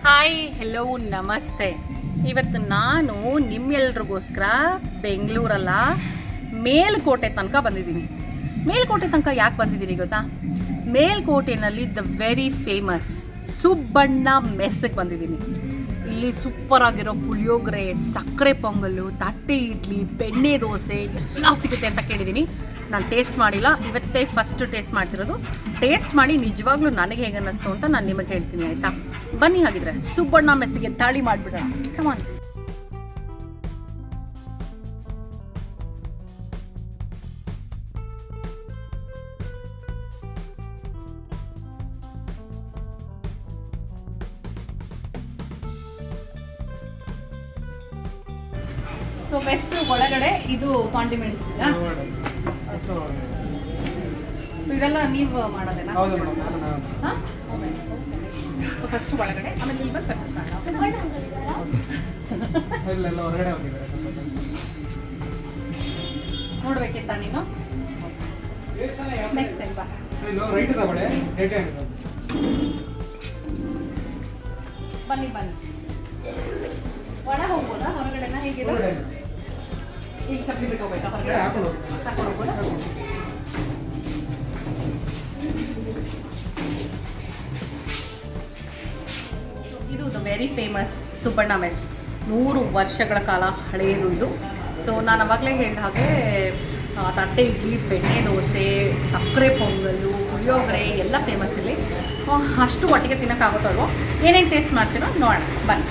Hi hello ನಮಸ್ತೆ ಇವತ್ತು ನಾನು ನಿಮ್ಮೆಲ್ರಿಗೋಸ್ಕರ ಬೆಂಗಳೂರಲ್ಲ ಮೇಲ್ಕೋಟೆ ತನಕ ಬಂದಿದ್ದೀನಿ ಮೇಲ್ಕೋಟೆ ತನಕ ಯಾಕೆ ಬಂದಿದ್ದೀನಿ ಗೊತ್ತಾ ಮೇಲ್ಕೋಟೆನಲ್ಲಿ ದ ವೆರಿ ಫೇಮಸ್ ಸುಬ್ಬಣ್ಣ ಮೆಸ್ಸಿಗೆ ಬಂದಿದ್ದೀನಿ ಇಲ್ಲಿ ಸೂಪರ್ ಆಗಿರೋ ಪುಳಿಯೋಗರೆ ಸಕ್ಕರೆ ಪೊಂಗಲ್ಲು ತಟ್ಟೆ ಇಡ್ಲಿ ಬೆಣ್ಣೆ ದೋಸೆ ಎಲ್ಲ ಸಿಗುತ್ತೆ ಅಂತ ಕೇಳಿದ್ದೀನಿ ನಾನು ಟೇಸ್ಟ್ ಮಾಡಿಲ್ಲ ಇವತ್ತೇ ಫಸ್ಟ್ ಟೇಸ್ಟ್ ಮಾಡ್ತಿರೋದು ಟೇಸ್ಟ್ ಮಾಡಿ ನಿಜವಾಗ್ಲೂ ನನಗೆ ಹೇಗೆ ಅನ್ನಿಸ್ತು ಅಂತ ನಾನು ನಿಮಗೆ ಹೇಳ್ತೀನಿ ಆಯಿತಾ ಬನ್ನಿ ಹಾಗಿದ್ರೆ ಸುಬ್ಬಣ್ಣ ಮೆಸ್ಸಿಗೆ ತಾಳಿ ಮಾಡಿಬಿಡೋಣ ಕಮಾನ್ ಸೊ ಮೆಸ್ ಒಳಗಡೆ ಇದು ಕಾಂಟಿಮೆಂಟ್ಸ್ ಇದೆ ಸೊ ಇದೆಲ್ಲ ನೀವು ಮಾಡೋದೇನಾ ಹೌದು ಮೇಡಮ್ ನಾನು ನಾನು ಹಾಂ ಸೊ ಫಸ್ಟ್ ಒಳಗಡೆ ಆಮೇಲೆ ಇಲ್ಲಿ ಬಂದು ಪರ್ಚೇಸ್ ಮಾಡೋಣ ಇಲ್ಲೆಲ್ಲ ಹೊರಗಡೆ ಹೋಗಿದ್ದಾರೆ ನೋಡ್ಬೇಕಿತ್ತ ನೀನು ನೆಕ್ಸ್ಟ್ ಟೈಮ್ ಬಾ ಇದು ರೈಟ್ ತಗೊಳ್ಳಿ ರೈಟ್ ಹ್ಯಾಂಡ್ ಬನ್ನಿ ಬನ್ನಿ ಒಳ ಹೋಗ್ಬೋದಾ ಹೊರಗಡೆನ ಹೇಗಿದೆ ಈಗ ಚಪ್ಪಲಿ ಬಿಟ್ಟು ಹೋಗ್ಬೇಕಾ ಹೊರಗಡೆ ಹಾಕೊಂಡು ಹೋಗಿ ಹಾಕೊಂಡು ಹೋಗ್ಬೋದಾ ಇದು the very famous Subbanna mess ನೂರು ವರ್ಷಗಳ ಕಾಲ ಹಳೆಯದು ಇದು ಸೊ ನಾನು ಅವಾಗಲೇ ಹೇಳಿದ ಹಾಗೆ ಆ, ತಟ್ಟೆ ಇಡ್ಲಿ ಬೆಣ್ಣೆ ದೋಸೆ ಸಕ್ಕರೆ ಪೊಂಗಲ್ಲು ಪುಳಿಯೋಗರೆ ಎಲ್ಲ ಫೇಮಸ್ ಇಲ್ಲಿ ಆ, ಅಷ್ಟು ಒಟ್ಟಿಗೆ ತಿನ್ನೋಕ್ಕಾಗುತ್ತಲ್ವೋ ಏನೇನು ಟೇಸ್ಟ್ ಮಾಡ್ತೀರೋ ನೋಡೋಣ ಬನ್ನಿ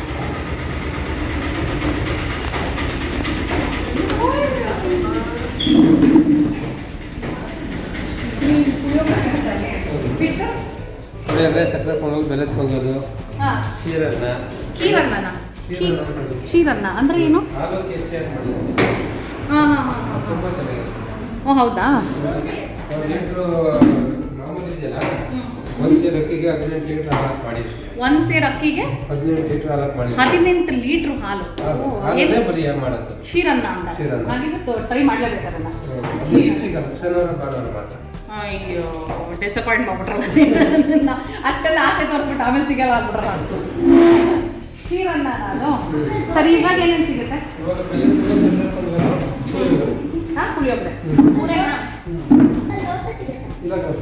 ಬಿಟ್ಟು ಪುಳಿಯೋಗರೆ ಸಕ್ಕರೆ ಪೊಂಗಲ್ ಬೆಲ್ಲದ ಪೊಂಗಲು ಹಾಂ ಕ್ಷೀರನ್ನ ಕೀರನ್ನನ ಕ್ಷೀರನ್ನ ಮಾಡಿ. ಕ್ಷೀರನ್ನ ಅಂದರೆ ಏನು ಹಾಲು ಕೇಸರಿ ಮಾಡಿ ಹಾಂ ಹಾಂ ಹಾಂ ಹಾಂ ತುಂಬ ಚೆನ್ನಾಗಿದೆ ಓ ಹೌದಾ ಒಂದು ಲೀಟ್ರು ಮಾಮೂಲಿ ಇದೆಯಲ್ಲ ಒಂದು ಸೇರು ಅಕ್ಕಿಗೆ ಹದಿನೆಂಟು ಲೀಟ್ರ್ ಹಾಲು ಮಾಡಿ ಒಂದು ಸೇರ್ ಅಕ್ಕಿಗೆ ಹದಿನೆಂಟು ಲೀಟ್ರ್ ಹಾಲು ಮಾಡಿ ಹದಿನೆಂಟು ಲೀಟ್ರ್ ಹಾಲು ಹಾಲು ಓ, ಹಾಲಲ್ಲೇ ಏನು? ಬರೀ ಏನು ಮಾಡೋದು ಕ್ಷೀರನ್ನ ಅಂತ ಕ್ಷೀರನ್ನ. ಹಾಗಿದ್ರೆ ಟ್ರೈ ಮಾಡ್ಲೇಬೇಕು ಅದನ್ನ ಅದು ಈಗ ಸಿಗಲ್ಲ ಶನಿವಾರ ಭಾನುವಾರ ಮಾತ್ರ ಅಯ್ಯೋ ಡಿಸಪಾಯಿಂಟ್ ಮಾಡ್ಬಿಟ್ರಲ್ಲ ಅಷ್ಟೆಲ್ಲ ಆಸೆ ತೋರಿಸ್ಬಿಟ್ಟು ಆಮೇಲೆ ಸಿಗಲ್ಲ ಅಂದ್ಬಿಟ್ರಲ್ಲ ಕ್ಷೀರನ್ನ ನಾನು ಹ್ಮ್. ಸರಿ ಇವಾಗ ಏನೇನು ಸಿಗುತ್ತೆ ಇವಾಗ ಬೆಲ್ಲದ ಪೊಂಗಲ್ ಸಕ್ಕರೆ ಪೊಂಗಲು ಪುಳಿಯೋಗರೆ ಹಾಂ ಪುಳಿಯೋಗರೆ ಹ್ಮ್. ಪೂರೇನಾ ಇಲ್ಲ ಗೊತ್ತಾ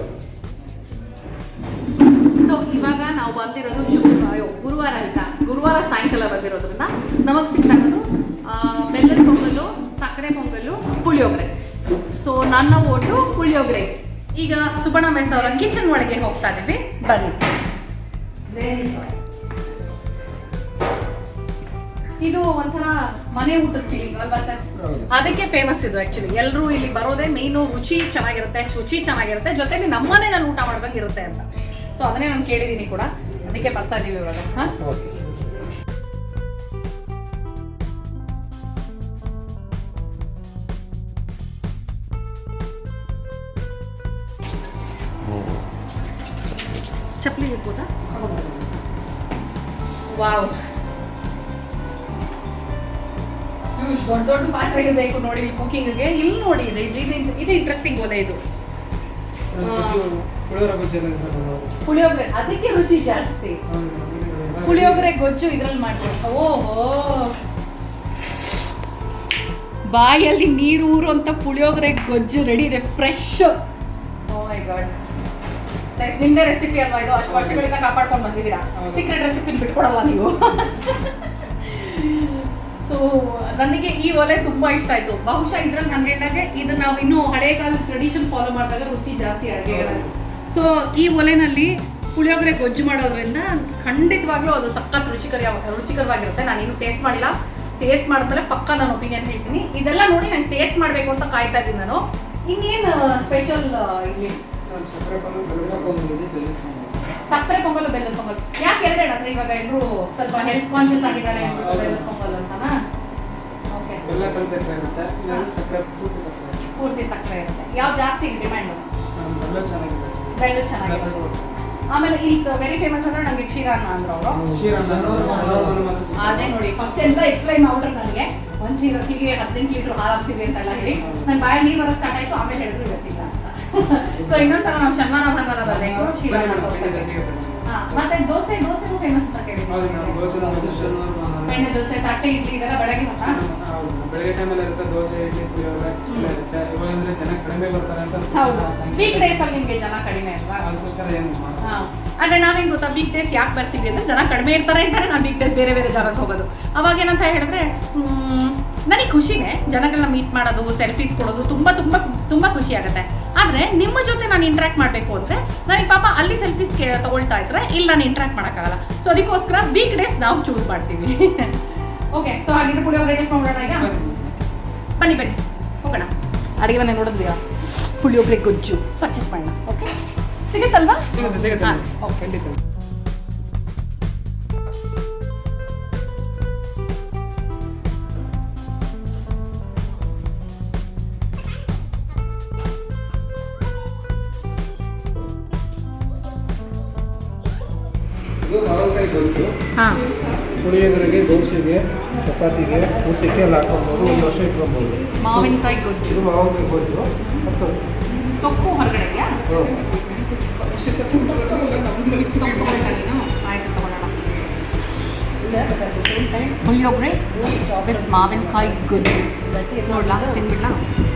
ಸೊ ಇವಾಗ ನಾವು ಬಂದಿರೋದು ಶುಕ್ರವಾರ ಅಯ್ಯೋ, ಗುರುವಾರ ಆಯ್ತಾ ಗುರುವಾರ ಸಾಯಂಕಾಲ ಬಂದಿರೋದ್ರಿಂದ ನಮಗೆ ಸಿಗ್ತಾ ಇರೋದು ಆ, ಬೆಲ್ಲದ ಪೊಂಗಲ್ಲು ಸಕ್ಕರೆ ಪೊಂಗಲ್ಲು ಪುಳಿಯೋಗರೆ ಸೊ ನನ್ನ ಓಟು ಪುಳಿಯೋಗರೆ ಈಗ ಸುಬಣ್ಣ ಮೆಸ್ ಅವರ ಕಿಚನ್ ಒಳಗೆ ಹೋಗ್ತಾ ಇದೀವಿ ಬನ್ನಿ ಇದು ಒಂಥರ ಮನೆ ಊಟದ ಫೀಲಿಂಗ್ ಅಲ್ವಾ ಸರ್ ಹೌದು. ಅದಕ್ಕೆ ಫೇಮಸ್ ಇದು ಆಕ್ಚುಲಿ ಎಲ್ಲರೂ ಇಲ್ಲಿ ಬರೋದೇ ಮೇಯ್ನು ರುಚಿ ಚೆನ್ನಾಗಿರುತ್ತೆ ಶುಚಿ ಚೆನ್ನಾಗಿರುತ್ತೆ ಜೊತೆಗೆ ನಮ್ಮನೇನಲ್ಲಿ ಊಟ ಮಾಡ್ದಂಗೆ ಇರುತ್ತೆ ಅಂತ ಸೊ ಅದನ್ನೇ ನಾನು ಕೇಳಿದ್ದೀನಿ ಕೂಡ ಅದಕ್ಕೆ ಬರ್ತಾ ಇದೀವಿ ಇವಾಗ ಹಾಂ ಓಕೆ ಚಪ್ಪಲಿ ಇರ್ಬೋದಾ ವಾವ್ ದೊಡ್ಡ ದೊಡ್ಡ ಪಾತ್ರೆಗಳು ಬೇಕು ನೋಡಿ ಕುಕಿಂಗ್ಗೆ ಇಲ್ಲಿ ನೋಡಿ ಇದು ಇದು ಇದು- ಇದು ಇಂಟ್ರೆಸ್ಟಿಂಗ್ ಒಲೆ ಇದು ಪುಳಿಯೋಗರೆ ಗೊಜ್ಜು ಎಲ್ಲ ಇರ್ತದೆ ನೋಡಿ. ಪುಳಿಯೋಗರೆ ಅದಕ್ಕೆ ರುಚಿ ಜಾಸ್ತಿ ಪುಳಿಯೋಗರೆ ಗೊಜ್ಜು ಇದ್ರಲ್ಲಿ ಮಾಡ್ಬೇಕು ಓಹೋ ಬಾಯಲ್ಲಿ ನೀರು ಊರುವಂತ ಪುಳಿಯೋಗರೆ ಗೊಜ್ಜು ರೆಡಿ ಇದೆ fresh oh my god nice ನಿಮ್ದೇ ರೆಸಿಪಿ ಅಲ್ವಾ ಇದು ಅಷ್ಟು ವರ್ಷಗಳಿಂದ ಕಾಪಾಡ್ಕೊಂಡು ಬಂದಿದ್ದೀರಾ ಹೌದು. ಸೀಕ್ರೆಟ್ ರೆಸಿಪಿ ಬಿಟ್ಕೊಡಲ್ಲ ನೀವು ಸೊ ನನಗೆ ಈ ಒಲೆ ತುಂಬಾ ಇಷ್ಟ ಆಯ್ತು ಬಹುಶಃ ಇದ್ರಲ್ಲಿ ನಾನು ಹೇಳಿದಾಗೆ ಇದು ನಾವು ಇನ್ನೂ ಹಳೆ ಕಾಲದ ಟ್ರೆಡಿಷನ್ ಫಾಲೋ ಮಾಡಿದಾಗ ರುಚಿ ಜಾಸ್ತಿ ಅಡುಗೆಗಳಲ್ಲಿ ಸೊ ಈ ಒಲೆನಲ್ಲಿ ಪುಳಿಯೋಗರೆ ಗೊಜ್ಜು ಮಾಡೋದ್ರಿಂದ ಖಂಡಿತವಾಗ್ಲೂ ಅದು ಸಖತ್ ರುಚಿಕರ ರುಚಿಕರವಾಗಿರುತ್ತೆ ನಾನೇನು ಟೇಸ್ಟ್ ಮಾಡಿಲ್ಲ ಟೇಸ್ಟ್ ಮಾಡಿದ್ಮೇಲೆ ಪಕ್ಕ ನಾನು ಒಪಿನಿಯನ್ ಹೇಳ್ತೀನಿ ಇದೆಲ್ಲ ನೋಡಿ ನಾನು ಟೇಸ್ಟ್ ಮಾಡಬೇಕು ಅಂತ ಕಾಯ್ತಾ ಇದ್ದೀನಿ ನಾನು ಇನ್ನೇನು ಸ್ಪೆಷಲ್ ಇಲ್ಲಿ ಸಕ್ಕರೆ ಪೊಂಗಲ್ ಬೆಲ್ಲದ ಪೊಂಗಲ್ ಇದೆ ಬೆಲ್ಲದ ಪೊಂಗಲ್ ಸಕ್ಕರೆ ಪೊಂಗಲ್ ಬೆಲ್ಲದ ಪೊಂಗಲ್ ಯಾಕೆ ಎರಡೆರಡು ಅಂದ್ರೆ ಇವಾಗ ಎಲ್ಲರೂ ಸ್ವಲ್ಪ ಹೆಲ್ತ್ ಕಾನ್ಶಿಯಸ್ ಆಗಿದ್ದಾರೆ ಅಂದ್ಬಿಟ್ಟು ಬೆಲ್ಲದ ಪೊಂಗಲ್ ಅಂತನಾ ಓಕೆ ಬೆಲ್ಲ ಕಲ್ ಸಕ್ಕರೆ ಇರುತ್ತೆ ಇಲ್ಲಾಂದ್ರೆ ಸಕ್ಕರೆ ಪೂರ್ತಿ ಸಕ್ಕರೆ ಪೂರ್ತಿ ಸಕ್ಕರೆ ಇರುತ್ತೆ ಯಾವ್ದು ಜಾಸ್ತಿ ಡಿಮ್ಯಾಂಡ್ ಹ್ಮ್, ಬೆಲ್ಲ ಚೆನ್ನಾಗಿದೆ ಬೆಲ್ಲ ಚೆನ್ನಾಗಿರುತ್ತೆ ಆಮೇಲೆ ಇಲ್ಲಿ ವೆರಿ ಫೇಮಸ್ ಅಂದ್ರೆ ನನಗೆ ಕ್ಷೀರಾನ್ನ ಅಂದ್ರು ಅವರು ಕ್ಷೀರನ್ನ ಶನಿವಾರ ಮಾತ್ರ ಅದೇ ನೋಡಿ ಫಸ್ಟ್ ಎಲ್ಲ ಎಕ್ಸ್ಪ್ಲೈನ್ ಮಾಡ್ಬಿಟ್ರು ನನಗೆ ಒಂದ್ ಸೀರಕ್ಕಿಗೆ ಹದಿನೆಂಟು ಲೀಟರ್ ಹಾಲು ಹಾಕ್ತಿದೆ ಅಂತೆಲ್ಲ ಹೇಳಿ ನನ್ನ ಬಾಯಿ ನೀರು ಬರೋ ಸ್ಟಾರ್ಟ್ ಆಯ್ತು ಆಮೇಲೆ ಹೇಳಿದ್ರು ಗೊತ್ತಿಲ್ಲ ಅಂತ ಸೊ ಇನ್ನೊಂದ್ಸಲ ನಾವು ಶನಿವಾರ ಭಾನುವಾರ ಬರಬೇಕು ಕ್ಷೀರಾನ್ನ ತೋರ್ಸಕ್ಕೆ. ಹಾ, ಮತ್ತೆ ದೋಸೆ ದೋಸೆನೂ ಫೇಮಸ್ ಅಂತ ಕೇಳಿದ್ವಿ ಹೌದು ಮೇಡಮ್ ದೋಸೆ ಮುಗಿಸ್ಕೊಂಡು ಬೆಣ್ಣೆ ದೋಸೆ ತಟ್ಟೆ ಇಡ್ಲಿ ಇದೆಲ್ಲ ಬೆಳಗ್ಗೆ ಹೊತ್ತಾ? ಹೌದು ಬೆಳಗ್ಗೆ ಟೈಮಲ್ಲಿ ಇರುತ್ತೆ ದೋಸೆ ಇಡ್ಲಿ ಪುಳಿಯೋಗರೆ ಎಲ್ಲ ಇರುತ್ತೆ ಇವಾಗ ಅಂದ್ರೆ ಜನ ಕಡಿಮೆ ಬರ್ತಾರೆ ಅಂತ ಹೌದು ವೀಕ್ ಡೇಸ್ ಅಲ್ಲಿ ನಿಮ್ಗೆ ಜನ ಕಡಿಮೆ ಅಲ್ವಾ ಅದಕ್ಕೋಸ್ಕರ ಏನು ಮಾಡೋದು ಹಾ. ಆದ್ರೆ ನಾವೇನ್ ಗೊತ್ತಾ ವೀಕ್ ಡೇಸ್ ಯಾಕೆ ಬರ್ತೀವಿ ಅಂದ್ರೆ ಜನ ಕಡಿಮೆ ಇರ್ತಾರೆ ಅಂತಾರೆ ನಾವು ವೀಕ್ ಡೇಸ್ ಬೇರೆ ಬೇರೆ ಜಾಗಕ್ಕೆ ಹೋಗೋದು ಅವಾಗ ಏನಂತ ಹೇಳಿದ್ರೆ ನನಗೆ ಖುಷಿನೇ ಜನಗಳನ್ನ ಮೀಟ್ ಮಾಡೋದು ಸೆಲ್ಫೀಸ್ ಕೊಡೋದು ತುಂಬ ತುಂಬ ತುಂಬ ಖುಷಿ ಆಗುತ್ತೆ ಆದರೆ ನಿಮ್ಮ ಜೊತೆ ನಾನು ಇಂಟ್ರ್ಯಾಕ್ಟ್ ಮಾಡಬೇಕು ಅಂದರೆ ನನಗೆ ಪಾಪ ಅಲ್ಲಿ ಸೆಲ್ಫೀಸ್ ಕೇ ತಗೊಳ್ತಾ ಇದ್ರೆ ಇಲ್ಲಿ ನಾನು ಇಂಟ್ರ್ಯಾಕ್ಟ್ ಮಾಡೋಕ್ಕಾಗಲ್ಲ ಸೊ ಅದಕ್ಕೋಸ್ಕರ ವೀಕ್ ಡೇಸ್ ನಾವು ಚೂಸ್ ಮಾಡ್ತೀವಿ ಓಕೆ ಸೊ ಹಾಗಿದ್ರೆ ಪುಳಿಯೋಗರೆ ರೆಡಿ ಮಾಡೋಣ ಈಗ ಬನ್ನಿ ಬನ್ನಿ ಹೋಗೋಣ ಅಡುಗೆ ಮನೆ ನೋಡಿದ್ವಿ ಪುಳಿಯೋಗರೆ ಗೊಜ್ಜು ಪರ್ಚೇಸ್ ಮಾಡೋಣ ಓಕೆ ಸಿಗುತ್ತಲ್ವಾ ಸಿಗುತ್ತೆ ಸಿಗುತ್ತೆ ಹಾ, ಮೇಡಮ್. ಓಕೆ. ಖಂಡಿತ ಇದು ಮಾವಿನಕಾಯಿ ಗೊಜ್ಜು ಹಾಂ ಪುಳಿಯೋಗರೆಗೆ ದೋಸೆಗೆ ಚಪಾತಿಗೆ ಊಟಕ್ಕೆ ಎಲ್ಲ ಹಾಕೊಬೋದು ಒಂದು ವರ್ಷ ಇಟ್ಕೊಬೋದು ಮಾವಿನಕಾಯಿ ಗೊಜ್ಜು ಇದು ಮಾವಿನಕಾಯಿ ಗೊಜ್ಜು ಮತ್ತು ತೊಕ್ಕು ಹೊರಗಡೆಗ್ಯಾ ಹ್ಮ್. ಆಯ್ತು ತಗೊಳ್ಳೋಣ ಪುಳಿಯೋಗರೆ ವಿತ್ ಮಾವಿನಕಾಯಿ ಗೊಜ್ಜು ನೋಡ್ಲಾ ತಿನ್ಬಿಡ್ಲಾ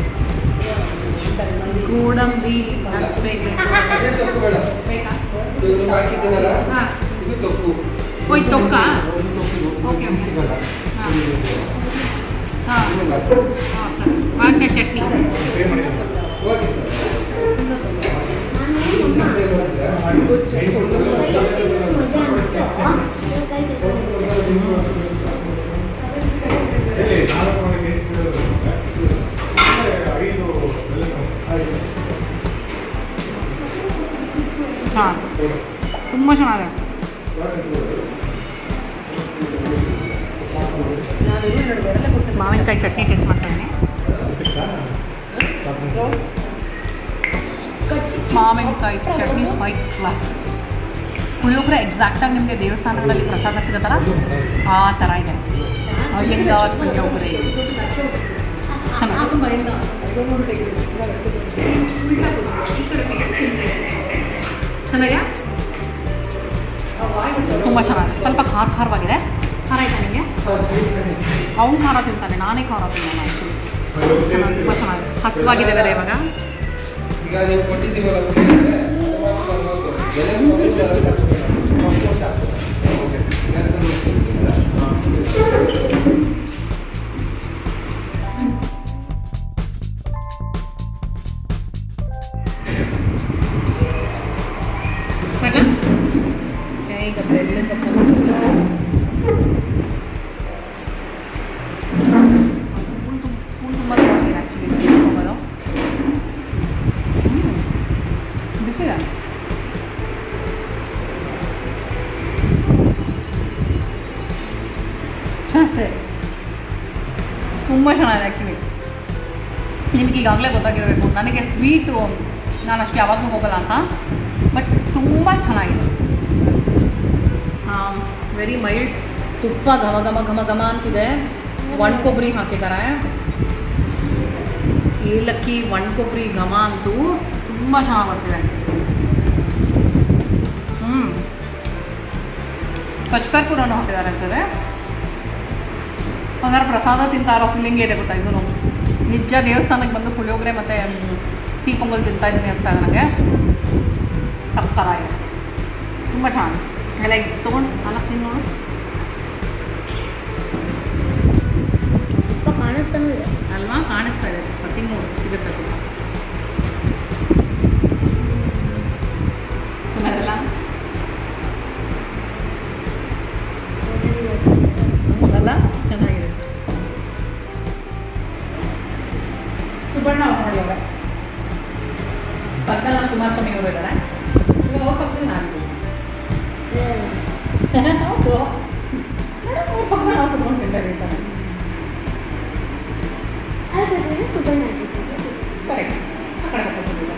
ಗೋಡಂಬಿ ನನ್ನ ಫೇವ್ರೆಟ್ ಅದೇ ತಪ್ಪು ಬೇಡ ಬೇಕಾ ಇದು ಹಾಕಿದ್ದೀನಲ್ಲ ಹಾಂ ಇದು ತಪ್ಪು ಓಯ್ ತೊಕ್ಕಾ ಒಂದು ತೊಕ್ಕು ಓಕೆ ಓಕೆ ಸಿಗಲ್ಲ ಹಾಂ ಹಾಂ ಇಲ್ಲ. ಹಾಂ ಸರ್ ಮಾವಿನಕಾಯಿ ಚಟ್ನಿ ಓಕೆ ಸರ್ ಹಾಂ ತುಂಬ ಚೆನ್ನಾಗಿದೆ ಮಾವಿನಕಾಯಿ ಚಟ್ನಿ ಟೇಸ್ಟ್ ಮಾಡ್ತಾ ಇದ್ದೀನಿ ಮಾವಿನಕಾಯಿ ಚಟ್ನಿ ಫೈ ಕ್ಲಾಸ್ ಪುಳಿಯೋಗರೆ ಎಕ್ಸಾಕ್ಟಾಗಿ ನಿಮಗೆ ದೇವಸ್ಥಾನಗಳಲ್ಲಿ ಪ್ರಸಾದ ಸಿಗುತ್ತಲ್ಲ ಆ ಥರ ಇದೆ ಅಯ್ಯಂಗಾರ್ ಪುಳಿಯೋಗರೆ ಚೆನ್ನಾಗಿದೆ ತುಂಬ ಚೆನ್ನಾಗಿದೆ ಸ್ವಲ್ಪ ಖಾರ ಖಾರವಾಗಿದೆ ಖಾರ ಆಯ್ತಾ ನಿಮಗೆ ಅವ್ನು ಖಾರ ತಿಂತಾನೆ ನಾನೇ ಖಾರ ತಿನ್ನಲ್ಲ ಚೆನ್ನಾಗಿ ತುಂಬ ಚೆನ್ನಾಗಿದೆ ಹಸುವಾಗಿದೆ ಬೇರೆ ಇವಾಗ ಈಗ ನೀವು ಕೊಟ್ಟಿದ್ದೀವಲ್ಲ ಪುಳಿಯೋಗರೆ, ಅದು ಮಾಡ್ಕೊಂಡು ಬೆಲೆ ಕೊಟ್ಟು ಅದಕ್ಕೆ ಓಕೆ. ಕೆಲಸ ಮಾಡ್ತಿದ್ದೀರಾ? ಬೇಡ ಈಗ ಬೆಲ್ಲದ ಸ್ಪೂನ್ ತುಂಬ ಸ್ಪೂನ್ ತುಂಬ ತೊಗೊಂಡಿದ್ದೀನಿ ಆ್ಯಕ್ಚುಲಿ ಹೋಗೋದು ಬಿಸಿದ ಚೆನ್ನಾಗಿದೆ ತುಂಬ ಚೆನ್ನಾಗಿದೆ ಆ್ಯಕ್ಚುಲಿ ನಿಮಗೆ ಈಗಾಗಲೇ ಗೊತ್ತಾಗಿರಬೇಕು ನನಗೆ ಸ್ವೀಟು ನಾನು ಅಷ್ಟು ಯಾವಾಗಲೂ ಹೋಗಲ್ಲ ಅಂತ ಬಟ್ ತುಂಬ ಚೆನ್ನಾಗಿದೆ ವೆರಿ ಮೈಲ್ಡ್ ತುಪ್ಪ ಘಮ ಘಮ ಘಮ ಘಮ ಅಂತಿದೆ ಒಣ ಕೊಬ್ಬರಿ ಹಾಕಿದ್ದಾರೆ ಏಲಕ್ಕಿ ಒಣ ಕೊಬ್ಬರಿ ಘಮ ಅಂತೂ ತುಂಬ ಚೆನ್ನಾಗಿ ಬರ್ತಿದೆ ಹ್ಞೂ ಪಚ್ಕರ್ಪುರನೂ ಹಾಕಿದ್ದಾರೆ ಅನ್ಸದೆ ಒಂಥರ ಪ್ರಸಾದ ತಿಂತಾ ಇರೋ ಫೀಲಿಂಗೇ ಇದೆ ಗೊತ್ತಾ ಇದು ನಿಜ ದೇವಸ್ಥಾನಕ್ಕೆ ಬಂದು ಪುಳಿಯೋಗರೆ ಮತ್ತು ಸಿಹಿ ಪೊಂಗಲ್ ತಿಂತಾ ಇದ್ದೀನಿ ಅನಿಸ್ತಾ ಇದೆ ನನಗೆ ಸಕ್ಕತ್ತಾಗಿದೆ ತುಂಬ ಚೆನ್ನಾಗಿ ಎಲ್ಲ ಈಗ ತೊಗೊಂಡು ಅಲ್ಲ ತಿಂದು ನೋಡು ತುಪ್ಪ ಕಾಣಿಸ್ತಾನೂ ಇದೆ ಅಲ್ವಾ ಕಾಣಿಸ್ತಾ ಇದೆ ತುಪ್ಪ ತಿಂದು ನೋಡು ಸಿಗುತ್ತೆ ತುಪ್ಪ ಚೆನ್ನಾಗಿರಲ್ಲ ಅಲ್ಲ ಚೆನ್ನಾಗಿದೆ ಸುಬ್ಬಣ್ಣ ಅವ್ರು ನೋಡಿ ಅವ್ರೆ ಪಕ್ಕದಲ್ಲಿ ಕುಮಾರಸ್ವಾಮಿ ಅವರು ಇದ್ದಾರೆ ಇವಾಗ ಅವ್ರ ಪಕ್ಕದಲ್ಲಿ ನಾನು ಹೌದು ಮೇಡಮ್ ಅವ್ರ ಪಕ್ಕದಲ್ಲಿ ನಾವು ಕುತ್ಕೊಂಡು ತಿಂತಾ ಅದಕ್ಕೆ ಸುಬ್ಬಣ್ಣ ಕರೆಕ್ಟ್ ಆ ಕಡೆ ಕರ್ಕೊಂಡ್ಬಂದಿದ್ದಾರೆ.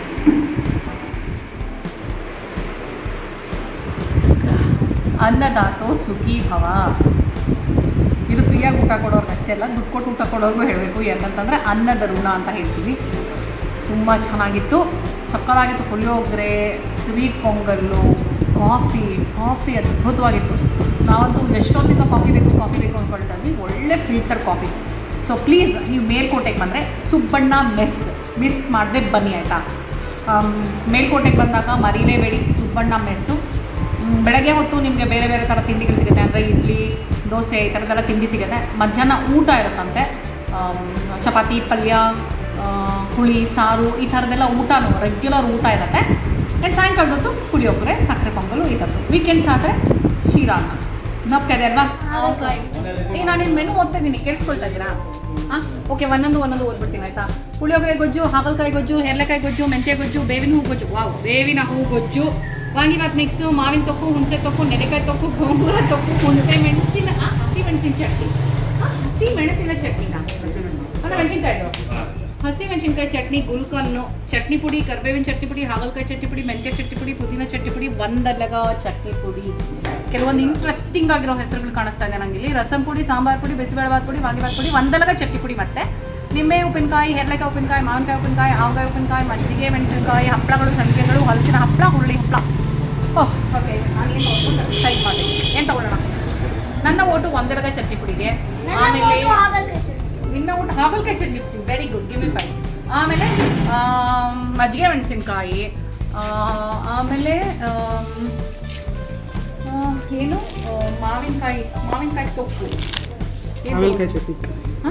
ಅನ್ನದಾತೋ ಸುಖಿ ಭವ ಇದು ಫ್ರೀಯಾಗಿ ಊಟ ಕೊಡೋರ್ಗೆ ಅಷ್ಟೇ ಅಲ್ಲ ದುಡ್ಡು ಕೊಟ್ಟು ಊಟ ಕೊಡೋರ್ಗೂ ಹೇಳಬೇಕು ಯಾಕಂತಂದರೆ ಅನ್ನದ ಋಣ ಅಂತ ಹೇಳ್ತೀವಿ ತುಂಬ ಚೆನ್ನಾಗಿತ್ತು ಸಕ್ಕತ್ತಾಗಿತ್ತು puliyogare sweet pongal coffee coffee ಅದ್ಭುತವಾಗಿತ್ತು ನಾವಂತೂ ಎಷ್ಟೊತ್ತಿಂದ ಕಾಫಿ ಬೇಕು ಕಾಫಿ ಬೇಕು ಅಂದ್ಕೊಳ್ತಾ ಇದ್ವಿ ಒಳ್ಳೆ ಫಿಲ್ಟರ್ ಕಾಫಿ ಸೊ ಪ್ಲೀಸ್ ನೀವು ಮೇಲ್ಕೋಟೆಗೆ ಬಂದರೆ ಸುಬ್ಬಣ್ಣ ಮೆಸ್ ಮಿಸ್ ಮಾಡದೆ ಬನ್ನಿ ಆಯಿತಾ ಮೇಲ್ಕೋಟೆಗೆ ಬಂದಾಗ ಮರೀಲೇಬೇಡಿ ಸುಬ್ಬಣ್ಣ ಮೆಸ್ಸು ಮ್, ಬೆಳಗ್ಗೆ ಹೊತ್ತು ನಿಮಗೆ ಬೇರೆ ಬೇರೆ ಥರ ತಿಂಡಿಗಳು ಸಿಗುತ್ತೆ ಅಂದರೆ ಇಡ್ಲಿ ದೋಸೆ ಈ ಥರದ್ದೆಲ್ಲ ತಿಂಡಿ ಸಿಗುತ್ತೆ ಮಧ್ಯಾಹ್ನ ಊಟ ಇರುತ್ತಂತೆ ಆಮ್, ಚಪಾತಿ ಪಲ್ಯ ಆ, ಹುಳಿ ಸಾರು ಈ ಥರದ್ದೆಲ್ಲ ಊಟನೂ ರೆಗ್ಯುಲರ್ ಊಟ ಇರುತ್ತೆ ಆ್ಯಂಡ್ ಸಾಯಂಕಾಲ ಹೊತ್ತು ಪುಳಿಯೋಗರೆ ಸಕ್ಕರೆ ಪೊಂಗಲು ಈ ಥರದ್ದು ವೀಕೆಂಡ್ಸ್ ಆದರೆ ಶಿರಾನ್ನ ನಪ್ಕದೆ ಅಲ್ವಾ ಈಗ ನಾನು ನಿನ್ನ ಮೆನು ಓದ್ತಾ ಇದ್ದೀನಿ ಕೇಳಿಸ್ಕೊಳ್ತಾ ಇದ್ದೀರಾ ಹಾಂ ಓಕೆ ಒಂದೊಂದು ಒಂದೊಂದು ಓದ್ಬಿಡ್ತೀನಿ ಆಯಿತಾ ಪುಳಿಯೋಗರೆ ಗೊಜ್ಜು ಹಾಗಲಕಾಯಿ ಗೊಜ್ಜು ಹೆರ್ಲೆಕಾಯಿ ಗೊಜ್ಜು ಮೆಂತ್ಯ ಗೊಜ್ಜು ಬೇವಿನ ಹೂ ಗೊಜ್ಜು ವಾವ್ ಬೇವಿನ ಹೂ ಗೊಜ್ಜು ವಾಂಗಿಬಾತ್ ಮಿಕ್ಸು ಮಾವಿನ ತೊಕ್ಕು ಹುಣಸೆ ತೊಕ್ಕು ನೆನೆಕಾಯಿ ತೊಕ್ಕು ಗೋಂಗೂರ ತೊಕ್ಕು ಹುಣಸೆ ಮೆಣಸಿನ ಆ, ಹಸಿ ಮೆಣಸಿನ ಚಟ್ನಿ ಆ, ಹಸಿ ಮೆಣಸಿನ ಚಟ್ನಿನ ಅಂದರೆ ಮೆಣಸಿನ್ಕಾಯ್ದು ಹಸಿ ಮೆಣಸಿನ್ಕಾಯಿ ಚಟ್ನಿ ಗುಲ್ಕನ್ನು ಚಟ್ನಿ ಪುಡಿ ಕರ್ಬೇವಿನ ಚಟ್ನಿ ಪುಡಿ ಹಾಗಲಕಾಯಿ ಚಟ್ನಿ ಪುಡಿ ಮೆಂತ್ಯ ಚಟ್ನಿ ಪುಡಿ ಪುದೀನ ಚಟ್ನಿ ಪುಡಿ ಒಂದಲ್ಲಗ ಚಟ್ನಿ ಪುಡಿ ಕೆಲವೊಂದು ಇಂಟ್ರೆಸ್ಟಿಂಗ್ ಆಗಿರೋ ಹೆಸರುಗಳು ಕಾಣಿಸ್ತಾ ಇದೆ ನನಗೆ ಇಲ್ಲಿ ರಸಂ ಪುಡಿ ಸಾಂಬಾರ್ ಪುಡಿ ಬಿಸಿಬೇಳೆಬಾತ್ ಪುಡಿ ವಾಂಗಿಬಾತ್ ಪುಡಿ ಒಂದಲ್ಲಗ ಚಟ್ನಿ ಪುಡಿ ಮತ್ತೆ ನಿಂಬೆ ಉಪ್ಪಿನಕಾಯಿ ಹೆರ್ಲೆಕಾಯಿ ಉಪ್ಪಿನಕಾಯಿ ಮಾವಿನಕಾಯಿ ಉಪ್ಪಿನಕಾಯಿ ಆವಕಾಯಿ ಉಪ್ಪಿನಕಾಯಿ ಮಜ್ಜಿಗೆ ಮೆಣಸಿನಕಾಯಿ ಹಪ್ಪಳಗಳು ಸಂಡಿಗೆಗಳು ಹಲಸಿನ ಹಪ್ಪಳ ಹುರುಳಿ ಹಪ್ಪಳ ಓಹ್ ಓಕೆ ನಾನು ಏನು ಟೈಪ್ ಮಾಡಿ ಏನು ತಗೊಳ್ಳೋಣ ನನ್ನ ಓಟು ಒಂದೆಲಗ ಚಟ್ನಿ ಪುಡಿಗೆ ಆಮೇಲೆ ನಿನ್ನ ಊಟ ಹಾಗಲಕಾಯಿ ಚಟ್ನಿ ಪುಡಿ very good give me five ಆಮೇಲೆ ಆಮ್, ಮಜ್ಜಿಗೆ ಮೆಣಸಿನ್ಕಾಯಿ ಆಮೇಲೆ ಆಮ್, ಆ, ಏನು ಆ, ಮಾವಿನಕಾಯಿ ಮಾವಿನಕಾಯಿ ತೊಕ್ಕು ಏನು? ಹಾಗಲಕಾಯಿ ಚಟ್ನಿ ಹಾ?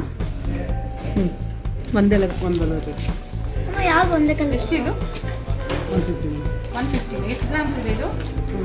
ಒಂದೆಲಗ ಒಂದಲ್ಲ ಚಟ್ನಿ ಅಮ್ಮ ಯಾವ್ದು ಒಂದೇ ಕಲರ್ ಎಷ್ಟಿದು ಒಂದು ಫಿಫ್ಟಿ ಒನ್ ಫಿಫ್ಟಿ ಎಷ್ಟು ಗ್ರಾಮ್ಸ್ ಇದೆ ಇದು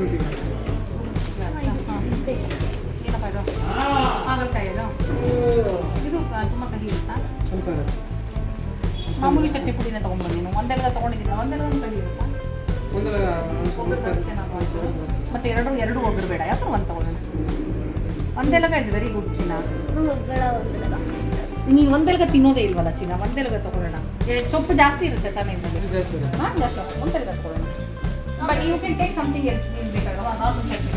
ಏನಪ್ಪ ಇದು ಹಾಗಲಕಾಯಿ ಇದು ಇದು ಆ, ತುಂಬ ಕಹಿ ಇರುತ್ತಾ ಸ್ವಲ್ಪ ಮಾಮೂಲಿ ಚಟ್ನಿ ಪುಡಿನ ತೊಗೊಂಡ್ಬಂದು ನೀನು ಒಂದೆಲ್ಲ ತೊಗೊಂಡಿದ್ದೀನಿ ಒಂದೆಲ್ಲ ಒಂದು ಕಹಿ ಇರುತ್ತಾ ಒಂದಲ್ಲ ಒಗ್ಗರು ಬರುತ್ತೆ ನಾವು ಹಾಕಿದ್ದು. ಮತ್ತೆ ಎರಡು ಎರಡು ಒಗ್ಗರು ಬೇಡ ಯಾವ್ದು ಒಂದು ತೊಗೊಳ್ಳೋಣ ಒಂದೆಲಗ ಇಸ್ ವೆರಿ ಗುಡ್ ಚಿನ್ನ ಬೇಡ ಒಂದೆಲಗ ನೀನು ಒಂದೆಲಗ ತಿನ್ನೋದೇ ಇಲ್ವಲ್ಲ ಚಿನ್ನ ಒಂದೆಲಗ ತೊಗೊಳ್ಳೋಣ ಏ, ಸೊಪ್ಪು ಜಾಸ್ತಿ ಇರುತ್ತೆ ತಾನೇ ಇದರಲ್ಲಿ ಜಾಸ್ತಿ ಇರುತ್ತೆ. ಹಾಂ ಜಾಸ್ತಿ ಒಂದೆಲಗ ತೊಗೊಳ್ಳೋಣ but you can take something else ನೀನು ಬೇಕಾಗಲ್ವಾ ನಾರ್ಮಲ್ ಚಟ್ನಿ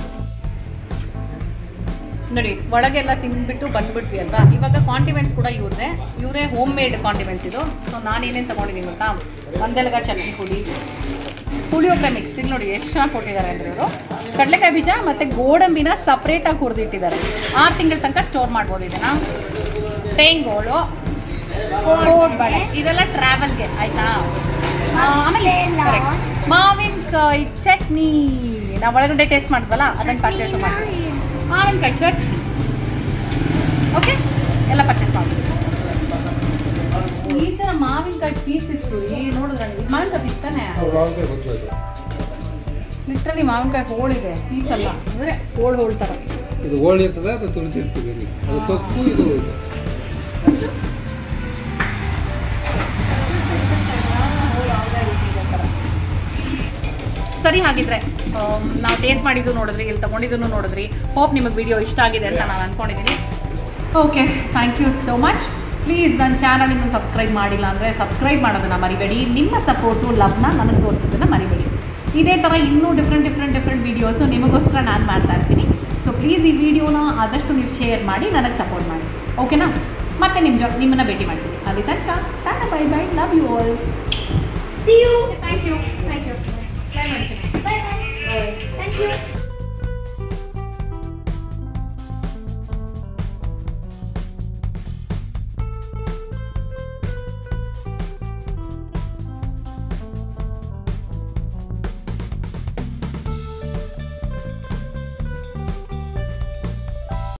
ನೋಡಿ ಒಳಗೆಲ್ಲ ತಿಂದ್ಬಿಟ್ಟು ಬಂದ್ಬಿಟ್ವಿ ಅಲ್ವಾ ಇವಾಗ ಕಾಂಟಿಮೆಂಟ್ಸ್ ಕೂಡ ಇವ್ರದೇ ಇವರೇ ಹೋಮ್ ಮೇಡ್ ಕಾಂಟಿಮೆಂಟ್ಸ್ ಇದು ಸೊ ನಾನೇನೇನು ತೊಗೊಂಡಿದ್ದೀನಿ ಗೊತ್ತಾ ಒಂದೆಲಗ ಚಟ್ನಿ ಪುಡಿ ಪುಳಿಯೋಗರೆ ಮಿಕ್ಸ್ ಇಲ್ಲಿ ನೋಡಿ ಎಷ್ಟು ಚೆನ್ನಾಗಿ ಕೊಟ್ಟಿದ್ದಾರೆ ಅಂದರೆ ಇವರು ಕಡಲೆಕಾಯಿ ಬೀಜ ಮತ್ತು ಗೋಡಂಬಿನ ಸಪ್ರೇಟಾಗಿ ಹುರಿದಿಟ್ಟಿದ್ದಾರೆ ಆರು ತಿಂಗಳ ತನಕ ಸ್ಟೋರ್ ಮಾಡ್ಬೋದು ಇದನ್ನು ತೇಂಗೋಳು ಕೋಡ್ಬಳೆ ಇದೆಲ್ಲ ಟ್ರಾವೆಲ್ಗೆ ಆಯಿತಾ ಆಮೇಲೆ correct. ಮಾವಿನಕಾಯಿ ಚಟ್ನಿ ನಾವು ಒಳಗಡೆ ಟೇಸ್ಟ್ ಮಾಡಿದ್ವಲ್ಲ ಅದನ್ನು ಪರ್ಚೇಸ್ ಮಾಡಿ ಮಾವಿನಕಾಯಿ ಚಟ್ನಿ ಓಕೆ ಎಲ್ಲ ಪರ್ಚೇಸ್ ಮಾಡಿ ಈ ಥರ ಮಾವಿನಕಾಯಿ ಪೀಸ್ ಇತ್ತು ಈ ನೋಡಿದ್ರೆ ಈ ಮಾವಿನಕಾಯಿ ಪೀಸ್ ತಾನೆ ಅವ್ರು ಮಾವಿನಕಾಯಿ ಗೊತ್ತು ಅದು ಲಿಟ್ರಲಿ ಮಾವಿನಕಾಯಿ ಹೋಳಿದೆ ಪೀಸ್ ಅಲ್ಲ ಅಂದರೆ ಹೋಳು ಹೋಳು ಥರ ಇದು ಓಳಿ ಇರ್ತದೆ ಅದು ತುಳಿತಿರ್ತೀವಿ ಇಲ್ಲಿ ಅದು ತೊಕ್ಕು ಇದು ಇದು ಸರಿ ಹಾಗಿದ್ರೆ ಆಮ್, ನಾವು ಟೇಸ್ಟ್ ಮಾಡಿದ್ದು ನೋಡಿದ್ರಿ ಇಲ್ಲಿ ತೊಗೊಂಡಿದ್ದನ್ನು ನೋಡಿದ್ರಿ ಹೋಪ್ ನಿಮಗೆ ವಿಡಿಯೋ ಇಷ್ಟ ಆಗಿದೆ ಅಂತ ನಾನು ಅಂದ್ಕೊಂಡಿದ್ದೀನಿ okay thank you so much please ನನ್ನ ಚಾನಲ್ ಇನ್ನೂ ಸಬ್ಸ್ಕ್ರೈಬ್ ಮಾಡಿಲ್ಲ ಅಂದರೆ ಸಬ್ಸ್ಕ್ರೈಬ್ ಮಾಡೋದನ್ನು ಮರಿಬೇಡಿ ನಿಮ್ಮ ಸಪೋರ್ಟು ಲವ್ನ ನನಗೆ ತೋರಿಸೋದನ್ನು ಮರಿಬೇಡಿ ಇದೇ ಥರ ಇನ್ನೂ ಡಿಫ್ರೆಂಟ್ ಡಿಫ್ರೆಂಟ್ ಡಿಫ್ರೆಂಟ್ ವೀಡಿಯೋಸು ನಿಮಗೋಸ್ಕರ ನಾನು ಮಾಡ್ತಾ ಇರ್ತೀನಿ ಸೊ ಪ್ಲೀಸ್ ಈ ವಿಡಿಯೋನ ಆದಷ್ಟು ನೀವು ಶೇರ್ ಮಾಡಿ ನನಗೆ ಸಪೋರ್ಟ್ ಮಾಡಿ ಓಕೆನಾ ಮತ್ತೆ ನಿಮ್ಮ ಜೊ ನಿಮ್ಮನ್ನು ಭೇಟಿ ಮಾಡ್ತೀನಿ ಅಲ್ಲಿ ತನಕ tata bye bye love you all see you thank you thank you bye bye thank you